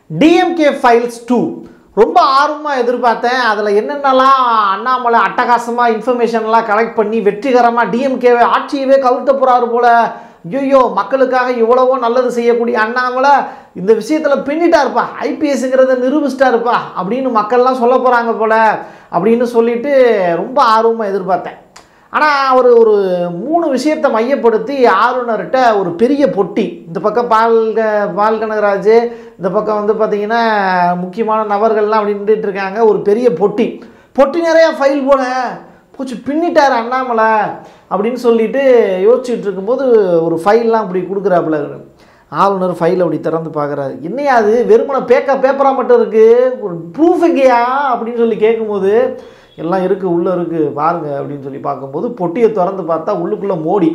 DMK files two ரொம்ப ஆர்வமாக எதிர்பார்த்தேன் அதில் என்னென்னலாம் அண்ணாமலை அட்டகாசமாக இன்ஃபர்மேஷன்லாம் கலெக்ட் பண்ணி வெற்றிகரமாக டிஎம்கேவை ஆட்சியவே கவிழ்த்த போகிறாரு போல ஐயோ மக்களுக்காக இவ்வளவோ நல்லது செய்யக்கூடிய அண்ணாமலை இந்த விஷயத்தில் பின்னிட்டாருப்பா ஐபிஎஸ்ங்கிறத நிரூபிச்சிட்டாருப்பா அப்படின்னு மக்கள்லாம் சொல்ல போகிறாங்க போல அப்படின்னு சொல்லிட்டு ரொம்ப ஆர்வமாக எதிர்பார்த்தேன் ஆனால் அவர் ஒரு மூணு விஷயத்தை மையப்படுத்தி ஆளுநர்கிட்ட ஒரு பெரிய பொட்டி இந்த பக்கம் பால் க- பால் கனகராஜ் இந்த பக்கம் வந்து பார்த்திங்கன்னா முக்கியமான நபர்கள்லாம் அப்படி நின்றுட்டு இருக்காங்க ஒரு பெரிய பொட்டி பொட்டி நிறையா ஃபைல் போல போச்சு பின்னிட்டார் அண்ணாமலை அப்படின்னு சொல்லிட்டு யோசிச்சுட்டு இருக்கும்போது ஒரு ஃபைல்லாம் அப்படி கொடுக்குறாப்புல ஆளுநர் ஃபைல் அப்படி திறந்து பார்க்குறாரு என்னையா அது வெறுமனை பேக்க பேப்பராக மட்டும் இருக்குது ஒரு ப்ரூஃப் எங்கேயா அப்படின்னு சொல்லி கேட்கும்போது எல்லாம் இருக்குது உள்ளே இருக்குது பாருங்க அப்படின்னு சொல்லி பார்க்கும்போது பொட்டியை திறந்து பார்த்தா உள்ளுக்குள்ளே மோடி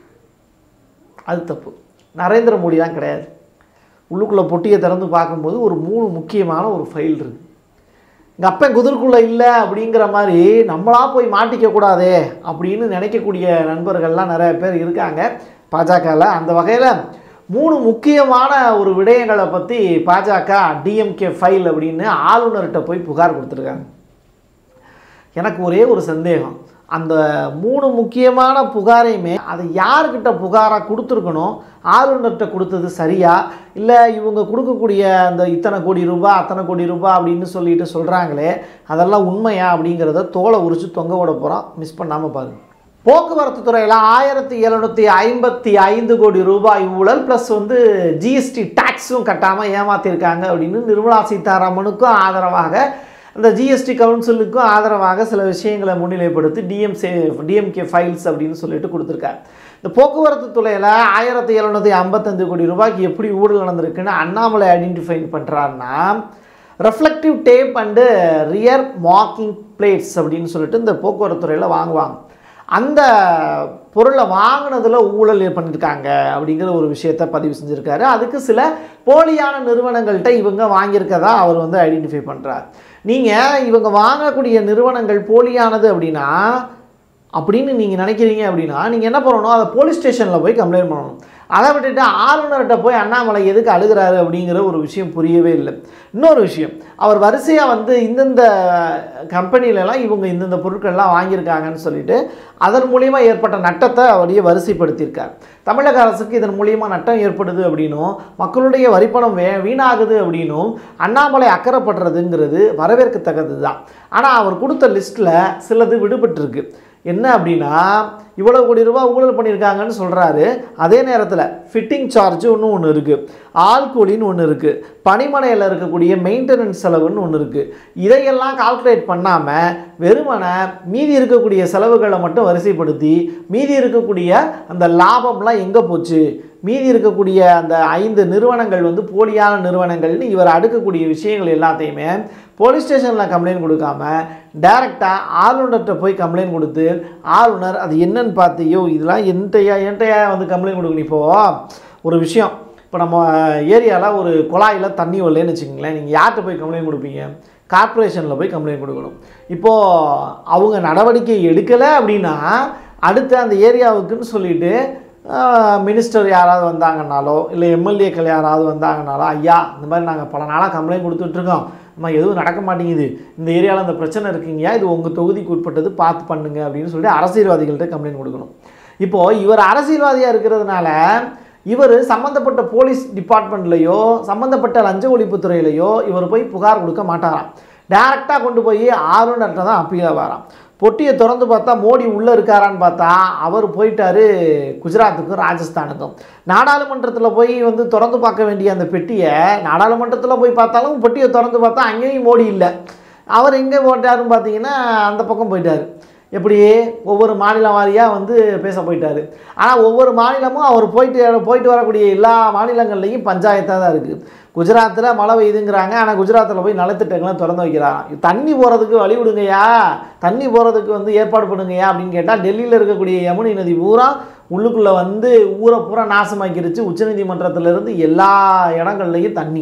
அது தப்பு நரேந்திர மோடி தான் கிடையாது உள்ளுக்குள்ளே பொட்டியை திறந்து பார்க்கும்போது ஒரு மூணு முக்கியமான ஒரு ஃபைல் இருக்குது எங்கள் அப்பன் குதிர்க்குள்ளே இல்லை அப்படிங்கிற மாதிரி நம்மளா போய் மாட்டிக்க கூடாதே அப்படின்னு நினைக்கக்கூடிய நண்பர்கள்லாம் நிறைய பேர் இருக்காங்க பாஜகவில் அந்த வகையில் மூணு முக்கியமான ஒரு விடயங்களை பற்றி பாஜக டிஎம்கே ஃபைல் அப்படின்னு ஆளுநர்கிட்ட போய் புகார் கொடுத்துருக்காங்க எனக்கு ஒரே ஒரு சந்தேகம் அந்த மூணு முக்கியமான புகாரையுமே அதை யார்கிட்ட புகாராக கொடுத்துருக்கணும் ஆளுநர்கிட்ட கொடுத்தது சரியா இல்லை இவங்க கொடுக்கக்கூடிய அந்த இத்தனை கோடி ரூபாய் அத்தனை கோடி ரூபாய் அப்படின்னு சொல்லிட்டு சொல்கிறாங்களே அதெல்லாம் உண்மையா அப்படிங்கிறத தோலை உரிச்சு தொங்க விட போகிறோம் மிஸ் பண்ணாமல் பாருங்க போக்குவரத்து துறையில் ஆயிரத்தி எழுநூற்றி ஐம்பத்தி ஐந்து கோடி ரூபாய் ஊழல் ப்ளஸ் வந்து ஜிஎஸ்டி டேக்ஸும் கட்டாமல் ஏமாத்திருக்காங்க அப்படின்னு நிர்மலா சீதாராமனுக்கும் ஆதரவாக அந்த ஜிஎஸ்டி கவுன்சிலுக்கும் ஆதரவாக சில விஷயங்களை முன்னிலைப்படுத்தி டிஎம்சே டிஎம்கே ஃபைல்ஸ் அப்படின்னு சொல்லிட்டு கொடுத்துருக்காரு இந்த போக்குவரத்து துறையில் ஆயிரத்தி எழுநூற்றி ஐம்பத்தஞ்சு கோடி ரூபாய்க்கு எப்படி ஊழல் நடந்திருக்குன்னு அண்ணாமலை ஐடென்டிஃபை பண்ணுறாருன்னா reflective tape and rear marking plates அப்படின்னு சொல்லிட்டு இந்த போக்குவரத்து துறையில் வாங்குவாங்க அந்த பொருளை வாங்கினதில் ஊழல் பண்ணியிருக்காங்க அப்படிங்கிற ஒரு விஷயத்தை பதிவு செஞ்சுருக்காரு அதுக்கு சில போலியான நிறுவனங்கள்கிட்ட இவங்க வாங்கியிருக்கதா அவர் வந்து ஐடென்டிஃபை பண்ணுறார் நீங்கள் இவங்க வாங்கக்கூடிய நிறுவனங்கள் போலியானது அப்படின்னா அப்படின்னு நீங்கள் நினைக்கிறீங்க அப்படின்னா நீங்கள் என்ன பண்ணணும் அதை போலீஸ் ஸ்டேஷனில் போய் கம்ப்ளைண்ட் பண்ணணும் அதை விட்டுட்டு ஆளுநர்கிட்ட போய் அண்ணாமலை எதுக்கு அழுகிறாரு அப்படிங்கிற ஒரு விஷயம் புரியவே இல்லை இன்னொரு விஷயம் அவர் வரிசையாக வந்து இந்தந்த கம்பெனிலலாம் இவங்க இந்தந்த பொருட்கள்லாம் வாங்கியிருக்காங்கன்னு சொல்லிட்டு அதன் மூலியமா ஏற்பட்ட நட்டத்தை அவரையே வரிசைப்படுத்தியிருக்கார் தமிழக அரசுக்கு இதன் மூலியமா நட்டம் ஏற்படுது அப்படின்னும் மக்களுடைய வரிப்பணம் வே வீணாகுது அப்படின்னும் அண்ணாமலை அக்கறைப்படுறதுங்கிறது வரவேற்கத்தக்கது தான் ஆனால் அவர் கொடுத்த லிஸ்ட்டில் சிலது விடுபட்டிருக்கு என்ன அப்படின்னா இவ்வளோ கோடி ரூபாய் ஊழல் பண்ணியிருக்காங்கன்னு சொல்கிறாரு அதே நேரத்தில் ஃபிட்டிங் சார்ஜ் ஒன்று ஒன்று இருக்குது ஆள் கூலின்னு ஒன்று இருக்குது பணிமனையில் இருக்கக்கூடிய மெயின்டெனன்ஸ் செலவுன்னு ஒன்று இருக்குது இதையெல்லாம் கால்குலேட் பண்ணாமல் வெறுமனே மீதி இருக்கக்கூடிய செலவுகளை மட்டும் வரிசைப்படுத்தி மீதி இருக்கக்கூடிய அந்த லாபம்லாம் எங்கே போச்சு மீதி இருக்கக்கூடிய அந்த ஐந்து நிறுவனங்கள் வந்து போலியான நிறுவனங்கள்னு இவர் அடுக்கக்கூடிய விஷயங்கள் எல்லாத்தையுமே போலீஸ் ஸ்டேஷனில் கம்ப்ளைண்ட் கொடுக்காம டைரெக்டாக ஆளுநர்கிட்ட போய் கம்ப்ளைண்ட் கொடுத்து ஆளுநர் அது என்னன்னு பார்த்தியோ இதெல்லாம் என்கிட்டயா என்கிட்டயா வந்து கம்ப்ளைண்ட் கொடுக்கணும் இப்போது ஒரு விஷயம் இப்போ நம்ம ஏரியாவில் ஒரு குழாயில் தண்ணி வரலன்னு வச்சுக்கோங்களேன் நீங்கள் யார்கிட்ட போய் கம்ப்ளைண்ட் கொடுப்பீங்க கார்ப்பரேஷனில் போய் கம்ப்ளைண்ட் கொடுக்கணும் இப்போது அவங்க நடவடிக்கை எடுக்கலை அப்படின்னா அடுத்து அந்த ஏரியாவுக்குன்னு சொல்லிட்டு மினிஸ்டர் யாராவது வந்தாங்கன்னாலோ இல்லை எம்எல்ஏக்கள் யாராவது வந்தாங்கனாலோ ஐயா இந்த மாதிரி நாங்கள் பல நாளாக கம்ப்ளைண்ட் கொடுத்துட்ருக்கோம் அம்மா எதுவும் நடக்க மாட்டேங்குது இந்த ஏரியாவில் இந்த பிரச்சனை இருக்குங்கய்யா இது உங்கள் தொகுதிக்கு உட்பட்டது பார்த்து பண்ணுங்க அப்படின்னு சொல்லிட்டு அரசியல்வாதிகள்கிட்ட கம்ப்ளைண்ட் கொடுக்கணும் இப்போது இவர் அரசியல்வாதியாக இருக்கிறதுனால இவர் சம்மந்தப்பட்ட போலீஸ் டிபார்ட்மெண்ட்லேயோ சம்மந்தப்பட்ட லஞ்ச ஒழிப்புத்துறையிலையோ இவர் போய் புகார் கொடுக்க மாட்டாராம் டேரெக்டாக கொண்டு போய் ஆளுநர்கிட்ட தான் அப்பீல் வராம் பொட்டியை திறந்து பார்த்தா மோடி உள்ளே இருக்காரான்னு பார்த்தா அவர் போயிட்டாரு குஜராத்துக்கும் ராஜஸ்தானுக்கும் நாடாளுமன்றத்தில் போய் வந்து திறந்து பார்க்க வேண்டிய அந்த பெட்டியை நாடாளுமன்றத்தில் போய் பார்த்தாலும் பொட்டியை திறந்து பார்த்தா அங்கேயும் மோடி இல்லை அவர் எங்கே போட்டாருன்னு பார்த்தீங்கன்னா அந்த பக்கம் போயிட்டார் எப்படி ஒவ்வொரு மாநிலம் வாரியாக வந்து பேச போயிட்டாரு ஆனால் ஒவ்வொரு மாநிலமும் அவர் போயிட்டு போயிட்டு வரக்கூடிய எல்லா மாநிலங்கள்லேயும் பஞ்சாயத்தாக தான் இருக்குது குஜராத்தில் மழை பெய்யுதுங்கிறாங்க ஆனால் குஜராத்தில் போய் நலத்திட்டங்கள்லாம் திறந்து வைக்கிறாங்க தண்ணி போகிறதுக்கு வழி விடுங்கய்யா தண்ணி போகிறதுக்கு வந்து ஏற்பாடு பண்ணுங்கய்யா அப்படின்னு கேட்டால் டெல்லியில் இருக்கக்கூடிய யமுனை நதி பூரா உள்ளுக்குள்ளே வந்து ஊரை பூரா நாசமாக்கிருச்சு உச்சநீதிமன்றத்திலிருந்து எல்லா இடங்கள்லையும் தண்ணி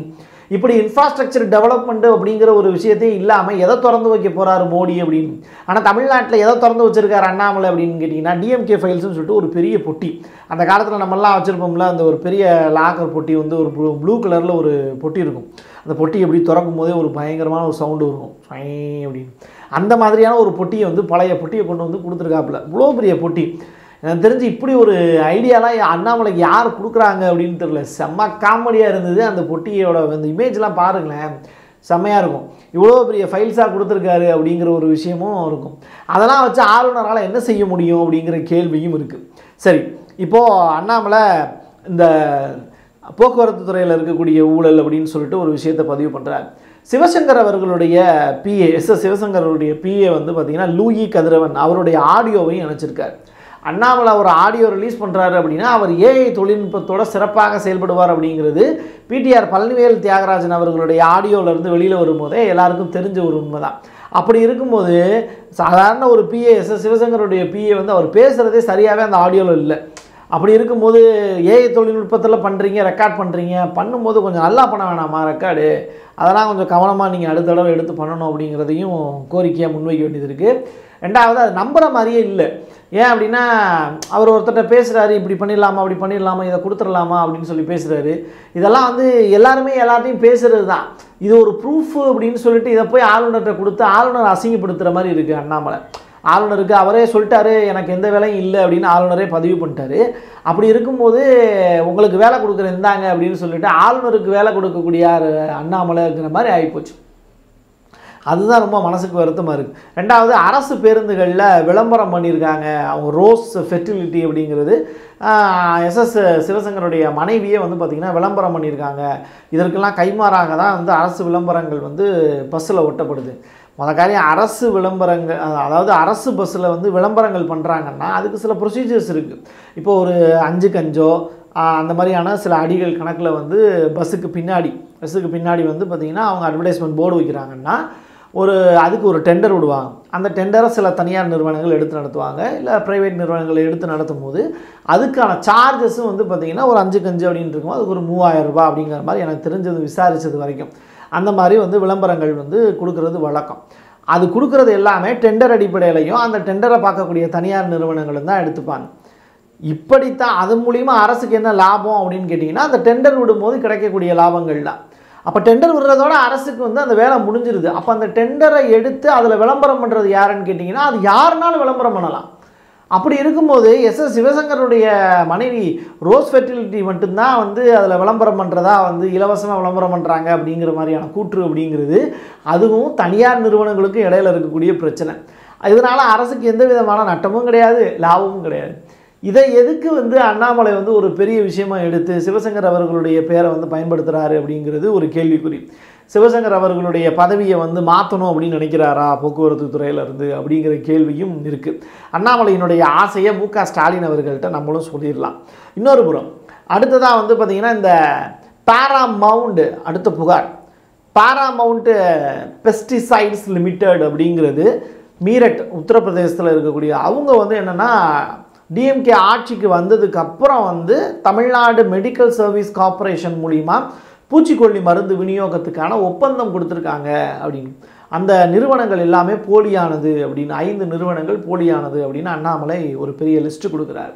இப்படி இன்ஃப்ராஸ்ட்ரக்சர் டெவலப்மெண்ட் அப்படிங்கிற ஒரு விஷயத்தையும் இல்லாமல் எதை திறந்து வைக்க போறாரு மோடி அப்படின்னு ஆனால் தமிழ்நாட்டில் எதை திறந்து வச்சிருக்காரு அண்ணாமலை அப்படின்னு கேட்டிங்கன்னா டிஎம்கே ஃபைல்ஸ்னு சொல்லிட்டு ஒரு பெரிய பொட்டி அந்த காலத்தில் நம்மலாம் வச்சுருப்போம்ல அந்த ஒரு பெரிய லாக்கர் பொட்டி வந்து ஒரு ப்ளூ ப்ளூ கலரில் ஒரு பொட்டி இருக்கும் அந்த பொட்டி எப்படி திறக்கும் போதே ஒரு பயங்கரமான ஒரு சவுண்டு இருக்கும் ஃபை அப்படின்னு அந்த மாதிரியான ஒரு பொட்டியை வந்து பழைய பொட்டியை கொண்டு வந்து கொடுத்துருக்காப்புல இவ்வளோ பெரிய பொட்டி எனக்கு தெரிஞ்சு இப்படி ஒரு ஐடியாலாம் அண்ணாமலைக்கு யார் கொடுக்குறாங்க அப்படின்னு தெரியல செம்ம காமெடியாக இருந்தது அந்த பொட்டியோட அந்த இமேஜ்லாம் பாருங்களேன் செம்மையாக இருக்கும் இவ்வளோ பெரிய ஃபைல்ஸாக கொடுத்துருக்காரு அப்படிங்கிற ஒரு விஷயமும் இருக்கும் அதெல்லாம் வச்சு ஆளுநரால் என்ன செய்ய முடியும் அப்படிங்கிற கேள்வியும் இருக்குது சரி இப்போது அண்ணாமலை இந்த போக்குவரத்து துறையில் இருக்கக்கூடிய ஊழல் அப்படின்னு சொல்லிட்டு ஒரு விஷயத்தை பதிவு பண்ணுறார் சிவசங்கர் அவர்களுடைய பிஏ எஸ் எஸ் சிவசங்கர் அவருடைய பிஏ வந்து பார்த்தீங்கன்னா லூயி கதிரவன் அவருடைய ஆடியோவையும் இணைச்சிருக்கார் அண்ணாமலை ஒரு ஆடியோ ரிலீஸ் பண்ணுறாரு அப்படின்னா அவர் ஏஐ தொழில்நுட்பத்தோட சிறப்பாக செயல்படுவார் அப்படிங்கிறது பிடிஆர் பழனிவேல் தியாகராஜன் அவர்களுடைய ஆடியோவிலேருந்து வெளியில் வரும்போதே எல்லாருக்கும் தெரிஞ்ச ஒரு உண்மைதான் அப்படி இருக்கும்போது சாதாரண ஒரு பிஏ எஸ் எஸ் சிவசங்கருடைய பிஏ வந்து அவர் பேசுகிறதே சரியாகவே அந்த ஆடியோவில் இல்லை அப்படி இருக்கும்போது ஏஐ தொழில்நுட்பத்தில் பண்ணுறீங்க ரெக்கார்ட் பண்ணுறீங்க பண்ணும்போது கொஞ்சம் நல்லா பண்ண வேணாமா ரெக்கார்டு அதெல்லாம் கொஞ்சம் கவனமாக நீங்கள் அடுத்த தடவை எடுத்து பண்ணணும் அப்படிங்கிறதையும் கோரிக்கையாக முன்வைக்க வேண்டியது இருக்குது ரெண்டாவது அது நம்புகிற மாதிரியே இல்லை ஏன் அப்படின்னா அவர் ஒருத்தர்கிட்ட பேசுகிறாரு இப்படி பண்ணிடலாமா அப்படி பண்ணிடலாமா இதை கொடுத்துடலாமா அப்படின்னு சொல்லி பேசுகிறாரு இதெல்லாம் வந்து எல்லாருமே எல்லாத்தையும் பேசுகிறது தான் இது ஒரு ப்ரூஃப் அப்படின்னு சொல்லிட்டு இதை போய் ஆளுநர்கிட்ட கொடுத்து ஆளுநர் அசிங்கப்படுத்துகிற மாதிரி இருக்குது அண்ணாமலை ஆளுநருக்கு அவரே சொல்லிட்டாரு எனக்கு எந்த வேலையும் இல்லை அப்படின்னு ஆளுநரே பதிவு பண்ணிட்டாரு அப்படி இருக்கும்போது உங்களுக்கு வேலை கொடுக்குற இந்தாங்க அப்படின்னு சொல்லிட்டு ஆளுநருக்கு வேலை கொடுக்கக்கூடிய யார் அண்ணாமலைங்கிற மாதிரி ஆகிப்போச்சு அதுதான் ரொம்ப மனசுக்கு வருத்தமாக இருக்குது ரெண்டாவது அரசு பேருந்துகளில் விளம்பரம் பண்ணியிருக்காங்க அவங்க ரோஸ் ஃபெர்டிலிட்டி அப்படிங்கிறது எஸ்எஸ் சிவசங்கருடைய மனைவியே வந்து பார்த்திங்கன்னா விளம்பரம் பண்ணியிருக்காங்க இதற்கெல்லாம் கைமாறாக தான் வந்து அரசு விளம்பரங்கள் வந்து பஸ்ஸில் ஒட்டப்படுது முத காரியம் அரசு விளம்பரங்கள் அதாவது அரசு பஸ்ஸில் வந்து விளம்பரங்கள் பண்ணுறாங்கன்னா அதுக்கு சில ப்ரொசீஜர்ஸ் இருக்குது இப்போ ஒரு அஞ்சு கஞ்சோ அந்த மாதிரியான சில அடிகள் கணக்கில் வந்து பஸ்ஸுக்கு பின்னாடி பஸ்ஸுக்கு பின்னாடி வந்து பார்த்திங்கன்னா அவங்க அட்வர்டைஸ்மெண்ட் போர்டு வைக்கிறாங்கன்னா ஒரு அதுக்கு ஒரு டெண்டர் விடுவாங்க அந்த டெண்டரை சில தனியார் நிறுவனங்கள் எடுத்து நடத்துவாங்க இல்லை ப்ரைவேட் நிறுவனங்கள் எடுத்து நடத்தும் போது அதுக்கான சார்ஜஸும் வந்து பார்த்திங்கன்னா ஒரு அஞ்சு கஞ்சு அப்படின்னு இருக்கும் அதுக்கு ஒரு மூவாயிரம் ரூபாய் அப்படிங்கிற மாதிரி எனக்கு தெரிஞ்சது விசாரித்தது வரைக்கும் அந்த மாதிரி வந்து விளம்பரங்கள் வந்து கொடுக்கறது வழக்கம் அது கொடுக்கறது எல்லாமே டெண்டர் அடிப்படையிலையும் அந்த டெண்டரை பார்க்கக்கூடிய தனியார் நிறுவனங்களும் தான் எடுத்துப்பாங்க இப்படித்தான் அது மூலிமா அரசுக்கு என்ன லாபம் அப்படின்னு கேட்டிங்கன்னா அந்த டெண்டர் விடும்போது கிடைக்கக்கூடிய லாபங்கள் தான் அப்போ டெண்டர் விடுறதோட அரசுக்கு வந்து அந்த வேலை முடிஞ்சிருது அப்போ அந்த டெண்டரை எடுத்து அதில் விளம்பரம் பண்ணுறது யாருன்னு கேட்டிங்கன்னா அது யாருனாலும் விளம்பரம் பண்ணலாம் அப்படி இருக்கும்போது எஸ் எஸ் சிவசங்கருடைய மனைவி ரோஸ் ஃபெர்டிலிட்டி மட்டும்தான் வந்து அதில் விளம்பரம் பண்ணுறதா வந்து இலவசமாக விளம்பரம் பண்ணுறாங்க அப்படிங்கிற மாதிரியான கூற்று அப்படிங்கிறது அதுவும் தனியார் நிறுவனங்களுக்கு இடையில இருக்கக்கூடிய பிரச்சனை இதனால் அரசுக்கு எந்த விதமான நட்டமும் கிடையாது லாபமும் கிடையாது இதை எதுக்கு வந்து அண்ணாமலை வந்து ஒரு பெரிய விஷயமா எடுத்து சிவசங்கர் அவர்களுடைய பேரை வந்து பயன்படுத்துகிறாரு அப்படிங்கிறது ஒரு கேள்விக்குறி சிவசங்கர் அவர்களுடைய பதவியை வந்து மாற்றணும் அப்படின்னு நினைக்கிறாரா போக்குவரத்து துறையிலேருந்து அப்படிங்கிற கேள்வியும் இருக்குது அண்ணாமலையினுடைய ஆசையை மு க ஸ்டாலின் அவர்கள்ட்ட நம்மளும் சொல்லிடலாம் இன்னொரு புறம் அடுத்ததாக வந்து பார்த்திங்கன்னா இந்த பாராமவுண்ட் அடுத்த புகார் பாராமவுண்ட் பெஸ்டிசைட்ஸ் லிமிடெட் அப்படிங்கிறது மீரட் உத்தரப்பிரதேசத்தில் இருக்கக்கூடிய அவங்க வந்து என்னென்னா டிஎம்கே ஆட்சிக்கு வந்ததுக்கு அப்புறம் வந்து தமிழ்நாடு மெடிக்கல் சர்வீஸ் கார்ப்பரேஷன் மூலிமா பூச்சிக்கொல்லி மருந்து விநியோகத்துக்கான ஒப்பந்தம் கொடுத்துருக்காங்க அப்படின்னு அந்த நிறுவனங்கள் எல்லாமே போலியானது அப்படின்னு ஐந்து நிறுவனங்கள் போலியானது அப்படின்னு அண்ணாமலை ஒரு பெரிய லிஸ்ட்டு கொடுக்குறாரு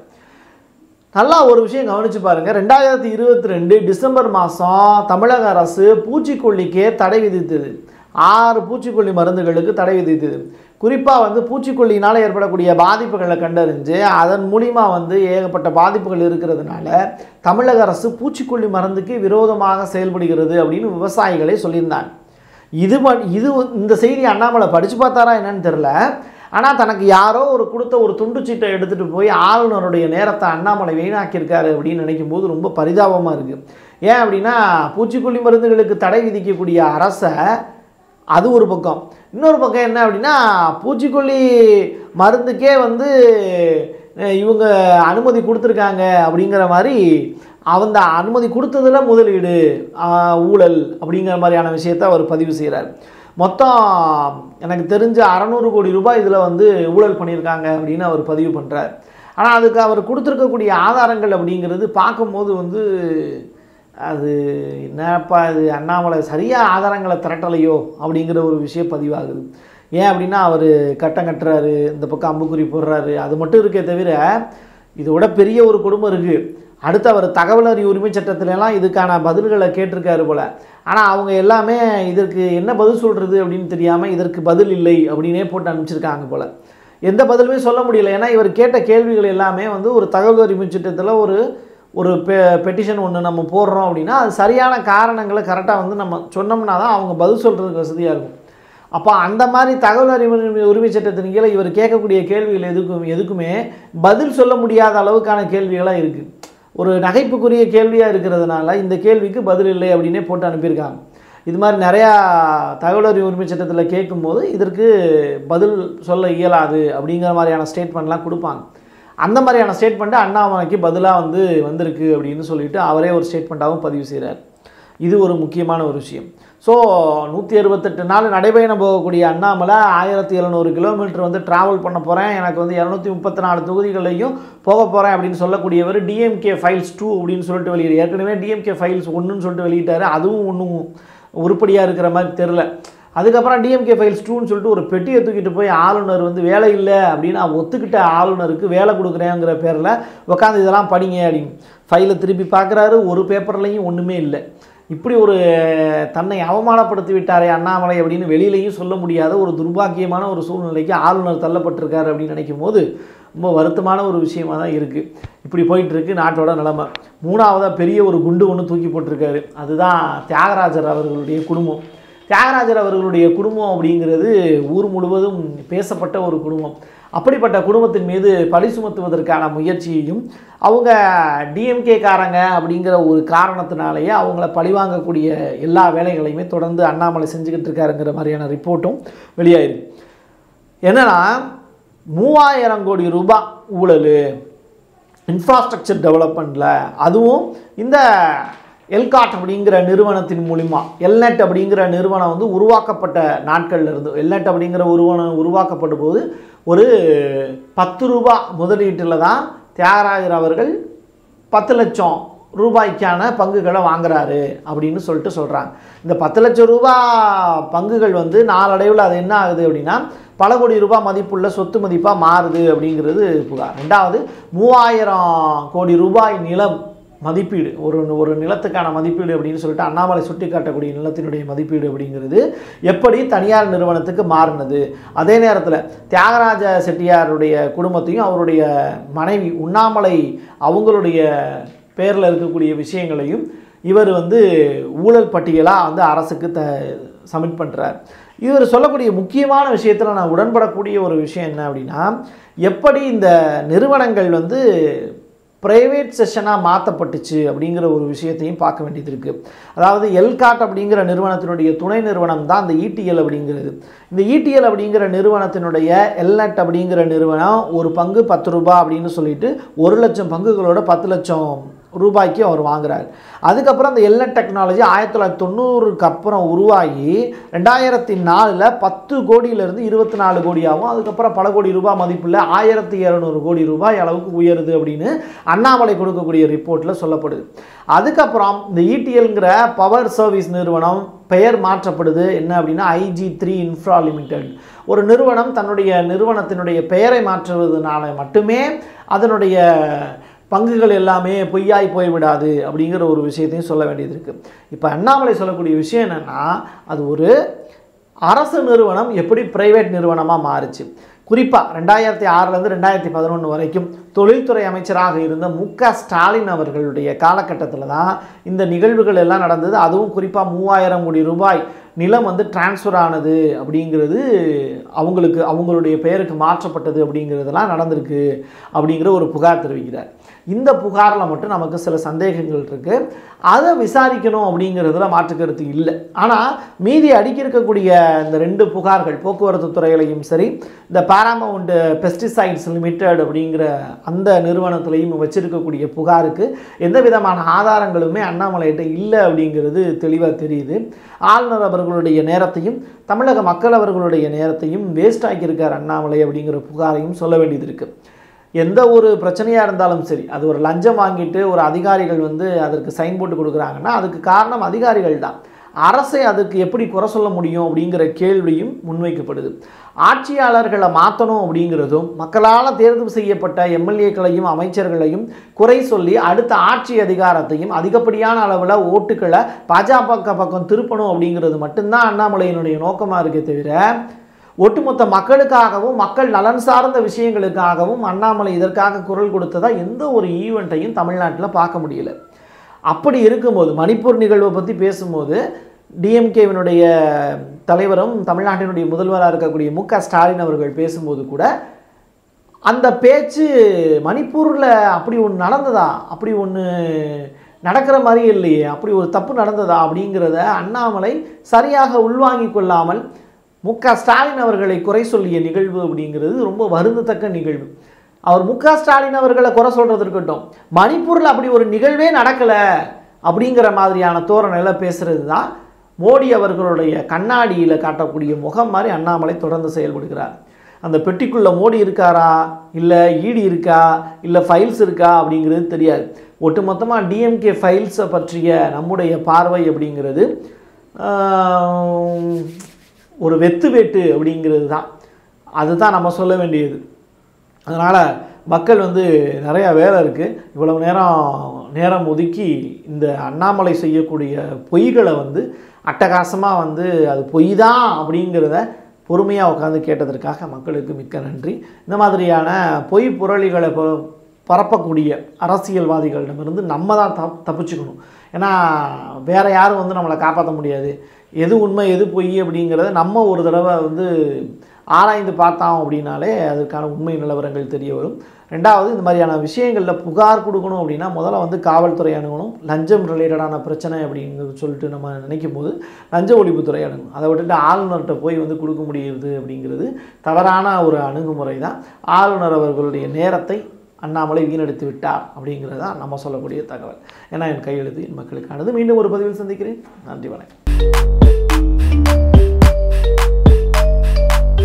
நல்லா ஒரு விஷயம் கவனிச்சு பாருங்க ரெண்டாயிரத்தி இருபத்தி ரெண்டு டிசம்பர் மாதம் தமிழக அரசு பூச்சிக்கொல்லிக்கே தடை விதித்தது ஆறு பூச்சிக்கொல்லி மருந்துகளுக்கு தடை விதித்தது குறிப்பாக வந்து பூச்சிக்கொல்லினால் ஏற்படக்கூடிய பாதிப்புகளை கண்டறிஞ்சு அதன் மூலிமா வந்து ஏகப்பட்ட பாதிப்புகள் இருக்கிறதுனால தமிழக அரசு பூச்சிக்கொல்லி மருந்துக்கு விரோதமாக செயல்படுகிறது அப்படின்னு விவசாயிகளே சொல்லியிருந்தாங்க இது ம- இது இந்த செய்தி அண்ணாமலை படித்து பார்த்தாரா என்னன்னு தெரில ஆனால் தனக்கு யாரோ ஒரு கொடுத்த ஒரு துண்டுச்சீட்டை எடுத்துகிட்டு போய் ஆளுநருடைய நேரத்தை அண்ணாமலை வீணாக்கியிருக்காரு அப்படின்னு நினைக்கும் போது ரொம்ப பரிதாபமாக இருக்குது ஏன் அப்படின்னா பூச்சிக்கொல்லி மருந்துகளுக்கு தடை விதிக்கக்கூடிய அரசை அது ஒரு பக்கம் இன்னொரு பக்கம் என்ன அப்படின்னா பூச்சிக்கொல்லி மருந்துக்கே வந்து அஹ், இவங்க அனுமதி கொடுத்துருக்காங்க அப்படிங்கிற மாதிரி அந்த அனுமதி கொடுத்ததுல முதலீடு ஆஹ், ஊழல் அப்படிங்கிற மாதிரியான விஷயத்தை அவர் பதிவு செய்கிறார் மொத்தம் எனக்கு தெரிஞ்ச அறநூறு கோடி ரூபாய் இதில் வந்து ஊழல் பண்ணியிருக்காங்க அப்படின்னு அவர் பதிவு பண்ணுறார் ஆனால் அதுக்கு அவர் கொடுத்துருக்கக்கூடிய ஆதாரங்கள் அப்படிங்கிறது பார்க்கும்போது வந்து அது என்னப்பா இது அண்ணாமலை சரியாக ஆதாரங்களை திரட்டலையோ அப்படிங்கிற ஒரு விஷயம் பதிவாகுது ஏன் அப்படின்னா அவர் கட்டம் கட்டுறாரு இந்த பக்கம் அம்புக்குறி போடுறாரு அது மட்டும் இருக்கே தவிர இதோட பெரிய ஒரு குடும்பம் இருக்குது அடுத்து அவர் தகவல் அறிவு உரிமை சட்டத்திலலாம் இதுக்கான பதில்களை கேட்டிருக்காரு போல் ஆனால் அவங்க எல்லாமே இதற்கு என்ன பதில் சொல்கிறது அப்படின்னு தெரியாமல் இதற்கு பதில் இல்லை அப்படின்னே போட்டு அனுப்பிச்சிருக்காங்க போல் எந்த பதிலுமே சொல்ல முடியல ஏன்னா இவர் கேட்ட கேள்விகள் எல்லாமே வந்து ஒரு தகவல் அறிவு சட்டத்தில் ஒரு ஒரு பெ பெட்டிஷன் ஒன்று நம்ம போடுறோம் அப்படின்னா அது சரியான காரணங்களை கரெக்டாக வந்து நம்ம சொன்னோம்னா தான் அவங்க பதில் சொல்கிறதுக்கு வசதியாக இருக்கும் அப்போ அந்த மாதிரி தகவல் அறிவு உரிமை சட்டத்தின் கீழே இவர் கேட்கக்கூடிய கேள்விகள் எதுக்கும் எதுக்குமே பதில் சொல்ல முடியாத அளவுக்கான கேள்விகளாக இருக்குது ஒரு நகைப்புக்குரிய கேள்வியாக இருக்கிறதுனால இந்த கேள்விக்கு பதில் இல்லை அப்படின்னே போட்டு அனுப்பியிருக்காங்க இது மாதிரி நிறையா தகவல் அறிவு உரிமை சட்டத்தில் கேட்கும்போது இதற்கு பதில் சொல்ல இயலாது அப்படிங்கிற மாதிரியான ஸ்டேட்மெண்ட்லாம் கொடுப்பாங்க அந்த மாதிரியான ஸ்டேட்மெண்ட்டு அண்ணாமலைக்கு பதிலாக வந்து வந்திருக்கு அப்படின்னு சொல்லிட்டு அவரே ஒரு ஸ்டேட்மெண்ட்டாகவும் பதிவு செய்கிறார் இது ஒரு முக்கியமான ஒரு விஷயம் ஸோ நூற்றி அறுபத்தெட்டு நாள் நடைபயணம் போகக்கூடிய அண்ணாமலை ஆயிரத்தி எழுநூறு கிலோமீட்டர் வந்து ட்ராவல் பண்ண போகிறேன் எனக்கு வந்து இரநூத்தி முப்பத்தி நாலு தொகுதிகளையும் போக போகிறேன் அப்படின்னு சொல்லக்கூடியவர் டிஎம்கே ஃபைல்ஸ் டூ அப்படின்னு சொல்லிட்டு வெளியிட ஏற்கனவே டிஎம்கே ஃபைல்ஸ் ஒன்றுன்னு சொல்லிட்டு வெளியிட்டார் அதுவும் ஒன்றும் உருப்படியாக இருக்கிற மாதிரி தெரில அதுக்கப்புறம் டிஎம்கே ஃபைல்ஸ் டூன்னு சொல்லிட்டு ஒரு பெட்டியை தூக்கிட்டு போய் ஆளுநர் வந்து வேலை இல்லை அப்படின்னு அவன் ஒத்துக்கிட்ட ஆளுநருக்கு வேலை கொடுக்குறேங்கிற பேரில் உட்காந்து இதெல்லாம் படிங்க அப்படின்னு ஃபைலை திருப்பி பார்க்குறாரு ஒரு பேப்பர்லையும் ஒன்றுமே இல்லை இப்படி ஒரு தன்னை அவமானப்படுத்தி விட்டாரே அண்ணாமலை அப்படின்னு வெளியிலையும் சொல்ல முடியாத ஒரு துர்பாக்கியமான ஒரு சூழ்நிலைக்கு ஆளுநர் தள்ளப்பட்டிருக்காரு அப்படின்னு நினைக்கும் போது ரொம்ப வருத்தமான ஒரு விஷயமா தான் இருக்குது இப்படி போயிட்டுருக்கு நாட்டோட நிலைமை மூணாவதாக பெரிய ஒரு குண்டு ஒன்று தூக்கி போட்டிருக்காரு அதுதான் தியாகராஜர் அவர்களுடைய குடும்பம் தியாகராஜர் அவர்களுடைய குடும்பம் அப்படிங்கிறது ஊர் முழுவதும் பேசப்பட்ட ஒரு குடும்பம் அப்படிப்பட்ட குடும்பத்தின் மீது பழி சுமத்துவதற்கான முயற்சியையும் அவங்க டிஎம்கே காரங்க அப்படிங்கிற ஒரு காரணத்தினாலேயே அவங்கள பழிவாங்கக்கூடிய எல்லா வேலைகளையுமே தொடர்ந்து அண்ணாமலை செஞ்சுக்கிட்டு இருக்காருங்கிற மாதிரியான ரிப்போர்ட்டும் வெளியாயிருக்கு என்னன்னா மூவாயிரம் கோடி ரூபாய் ஊழல் இன்ஃப்ராஸ்ட்ரக்சர் டெவலப்மெண்ட்டில் அதுவும் இந்த எல்காட் அப்படிங்கிற நிறுவனத்தின் மூலிமா எல்நெட் அப்படிங்கிற நிறுவனம் வந்து உருவாக்கப்பட்ட நாட்கள்ல இருந்து எல்நெட் அப்படிங்கிற உருவனம் உருவாக்கப்பட்ட போது ஒரு பத்து ரூபா முதலீட்டில் தான் தியாகராஜர் அவர்கள் பத்து லட்சம் ரூபாய்க்கான பங்குகளை வாங்குறாரு அப்படின்னு சொல்லிட்டு சொல்கிறாங்க இந்த பத்து லட்சம் ரூபாய் பங்குகள் வந்து நாளடைவில் அது என்ன ஆகுது அப்படின்னா பல கோடி ரூபாய் மதிப்புள்ள சொத்து மதிப்பாக மாறுது அப்படிங்கிறது புகார் ரெண்டாவது மூவாயிரம் கோடி ரூபாய் நிலம் மதிப்பீடு ஒரு ஒரு நிலத்துக்கான மதிப்பீடு அப்படின்னு சொல்லிட்டு அண்ணாமலை சுட்டி காட்டக்கூடிய நிலத்தினுடைய மதிப்பீடு அப்படிங்கிறது எப்படி தனியார் நிறுவனத்துக்கு மாறினது அதே நேரத்தில் தியாகராஜ செட்டியாருடைய குடும்பத்தையும் அவருடைய மனைவி உண்ணாமலை அவங்களுடைய பேரில் இருக்கக்கூடிய விஷயங்களையும் இவர் வந்து ஊழல் பட்டியலாக வந்து அரசுக்கு த சப்மிட் பண்ணுறார் இவர் சொல்லக்கூடிய முக்கியமான விஷயத்தில் நான் உடன்படக்கூடிய ஒரு விஷயம் என்ன அப்படின்னா எப்படி இந்த நிறுவனங்கள் வந்து ப்ரைவேட் செஷனாக மாற்றப்பட்டுச்சு அப்படிங்கிற ஒரு விஷயத்தையும் பார்க்க வேண்டியது இருக்குது அதாவது எல்காட் அப்படிங்கிற நிறுவனத்தினுடைய துணை நிறுவனம் தான் இந்த இடிஎல் அப்படிங்கிறது இந்த இடிஎல் அப்படிங்கிற நிறுவனத்தினுடைய எல்நெட் அப்படிங்கிற நிறுவனம் ஒரு பங்கு பத்து ரூபாய் அப்படின்னு சொல்லிட்டு ஒரு லட்சம் பங்குகளோட பத்து லட்சம் ரூபாய்க்கு அவர் வாங்குறாரு அதுக்கப்புறம் அந்த எல்நெட் டெக்னாலஜி ஆயிரத்தி தொள்ளாயிரத்தி தொண்ணூறுக்கு அப்புறம் உருவாகி ரெண்டாயிரத்தி நாலில் பத்து கோடியிலேருந்து இருபத்தி நாலு கோடியாகவும் அதுக்கப்புறம் பல கோடி ரூபாய் மதிப்புள்ள ஆயிரத்தி இரநூறு கோடி ரூபாய் அளவுக்கு உயருது அப்படின்னு அண்ணாமலை கொடுக்கக்கூடிய ரிப்போர்ட்டில் சொல்லப்படுது அதுக்கப்புறம் இந்த இடிஎல்ங்கிற பவர் சர்வீஸ் நிறுவனம் பெயர் மாற்றப்படுது என்ன அப்படின்னா ஐஜி த்ரீ இன்ஃப்ரா லிமிடெட் ஒரு நிறுவனம் தன்னுடைய நிறுவனத்தினுடைய பெயரை மாற்றுவதனால மட்டுமே அதனுடைய பங்குகள் எல்லாமே பொய்யாய் போய்விடாது அப்படிங்கிற ஒரு விஷயத்தையும் சொல்ல வேண்டியது இருக்குது இப்போ அண்ணாமலை சொல்லக்கூடிய விஷயம் என்னென்னா அது ஒரு அரசு நிறுவனம் எப்படி பிரைவேட் நிறுவனமாக மாறுச்சு குறிப்பாக ரெண்டாயிரத்தி ஆறுலேருந்து ரெண்டாயிரத்தி பதினொன்று வரைக்கும் தொழில்துறை அமைச்சராக இருந்த மு க ஸ்டாலின் அவர்களுடைய காலகட்டத்தில் தான் இந்த நிகழ்வுகள் எல்லாம் நடந்தது அதுவும் குறிப்பாக மூவாயிரம் கோடி ரூபாய் நிலம் வந்து டிரான்ஸ்ஃபர் ஆனது அப்படிங்கிறது அவங்களுக்கு அவங்களுடைய பெயருக்கு மாற்றப்பட்டது அப்படிங்கிறதெல்லாம் நடந்திருக்கு அப்படிங்கிற ஒரு புகார் தெரிவிக்கிறார் இந்த புகாரில் மட்டும் நமக்கு சில சந்தேகங்கள் இருக்குது அதை விசாரிக்கணும் அப்படிங்கிறதுல மாற்றுக்கருத்து இல்லை ஆனால் மீதி அடுக்கி இருக்கக்கூடிய இந்த ரெண்டு புகார்கள் போக்குவரத்து துறையிலையும் சரி இந்த பாராமவுண்ட் பெஸ்டிசைட்ஸ் லிமிடெட் அப்படிங்கிற அந்த நிறுவனத்திலையும் வச்சிருக்கக்கூடிய புகாருக்கு எந்த விதமான ஆதாரங்களுமே அண்ணாமலைகிட்ட இல்லை அப்படிங்கிறது தெளிவாக தெரியுது ஆளுநர் அவர்களுடைய நேரத்தையும் தமிழக மக்கள் அவர்களுடைய நேரத்தையும் வேஸ்ட் ஆக்கியிருக்கார் அண்ணாமலை அப்படிங்கிற புகாரையும் சொல்ல வேண்டியது இருக்குது எந்த ஒரு பிரச்சனையாக இருந்தாலும் சரி அது ஒரு லஞ்சம் வாங்கிட்டு ஒரு அதிகாரிகள் வந்து அதற்கு சைன் போட்டு கொடுக்குறாங்கன்னா அதுக்கு காரணம் அதிகாரிகள் தான் அரசை அதுக்கு எப்படி குறை சொல்ல முடியும் அப்படிங்கிற கேள்வியும் முன்வைக்கப்படுது ஆட்சியாளர்களை மாற்றணும் அப்படிங்கிறதும் மக்களால் தேர்வு செய்யப்பட்ட எம்எல்ஏக்களையும் அமைச்சர்களையும் குறை சொல்லி அடுத்த ஆட்சி அதிகாரத்தையும் அதிகப்படியான அளவில் ஓட்டுக்களை பாஜக பக்கம் திருப்பணும் அப்படிங்கிறது மட்டும்தான் அண்ணாமலையினுடைய நோக்கமாக இருக்கே தவிர ஒட்டுமொத்த மக்களுக்காகவும் மக்கள் நலன் சார்ந்த விஷயங்களுக்காகவும் அண்ணாமலை இதற்காக குரல் கொடுத்ததா எந்த ஒரு ஈவெண்ட்டையும் தமிழ்நாட்டில் பார்க்க முடியல அப்படி இருக்கும்போது மணிப்பூர் நிகழ்வை பற்றி பேசும்போது டிஎம்கேவினுடைய தலைவரும் தமிழ்நாட்டினுடைய முதல்வராக இருக்கக்கூடிய மு க ஸ்டாலின் அவர்கள் பேசும்போது கூட அந்த பேச்சு மணிப்பூரில் அப்படி ஒன்று நடந்ததா அப்படி ஒன்று நடக்கிற மாதிரி இல்லையே அப்படி ஒரு தப்பு நடந்ததா அப்படிங்கிறத அண்ணாமலை சரியாக உள்வாங்கிக் கொள்ளாமல் மு க ஸ்டாலின் அவர்களை குறை சொல்லிய நிகழ்வு அப்படிங்கிறது ரொம்ப வருந்தத்தக்க நிகழ்வு அவர் மு க ஸ்டாலின் அவர்களை குறை சொல்றது இருக்கட்டும் மணிப்பூரில் அப்படி ஒரு நிகழ்வே நடக்கலை அப்படிங்கிற மாதிரியான தோரணையில் பேசுறது தான் மோடி அவர்களுடைய கண்ணாடியில் காட்டக்கூடிய முகம் மாதிரி அண்ணாமலை தொடர்ந்து செயல்படுகிறார் அந்த பெட்டிக்குள்ளே மோடி இருக்காரா இல்லை ஈடி இருக்கா இல்லை ஃபைல்ஸ் இருக்கா அப்படிங்கிறது தெரியாது ஒட்டுமொத்தமாக டிஎம்கே ஃபைல்ஸை பற்றிய நம்முடைய பார்வை அப்படிங்கிறது ஆஹ், ஒரு வெத்து வேட்டு அப்படிங்கிறது தான் அதுதான் நம்ம சொல்ல வேண்டியது அதனால் மக்கள் வந்து நிறையா வேலை இருக்குது இவ்வளவு நேரம் நேரம் ஒதுக்கி இந்த அண்ணாமலை செய்யக்கூடிய பொய்களை வந்து அட்டகாசமாக வந்து அது பொய் தான் அப்படிங்கிறத பொறுமையாக உட்காந்து கேட்டதற்காக மக்களுக்கு மிக்க நன்றி இந்த மாதிரியான பொய் புரளிகளை ப- பரப்பக்கூடிய அரசியல்வாதிகளிடமிருந்து நம்ம தான் தப் தப்பிச்சுக்கணும் ஏன்னா வேறு யாரும் வந்து நம்மளை காப்பாற்ற முடியாது எது உண்மை எது பொய் அப்படிங்கிறத நம்ம ஒரு தடவை வந்து ஆராய்ந்து பார்த்தோம் அப்படின்னாலே அதுக்கான உண்மை நிலவரங்கள் தெரிய வரும் ரெண்டாவது இந்த மாதிரியான விஷயங்களில் புகார் கொடுக்கணும் அப்படின்னா முதல்ல வந்து காவல்துறை அணுகணும் லஞ்சம் ரிலேட்டடான பிரச்சனை அப்படிங்கிறது சொல்லிட்டு நம்ம நினைக்கும் போது லஞ்ச ஒழிப்புத்துறை அணுகணும் அதை விட்டுட்டு ஆளுநர்கிட்ட போய் வந்து கொடுக்க முடியுது அப்படிங்கிறது தவறான ஒரு அணுகுமுறை தான் ஆளுநர் அவர்களுடைய நேரத்தை அண்ணாமலை வீணடித்து விட்டார் அப்படிங்கிறது தான் நம்ம சொல்லக்கூடிய தகவல் ஏன்னா என் கையெழுத்து என் மக்களுக்கானது மீண்டும் ஒரு பதிவில் சந்திக்கிறேன் நன்றி வணக்கம்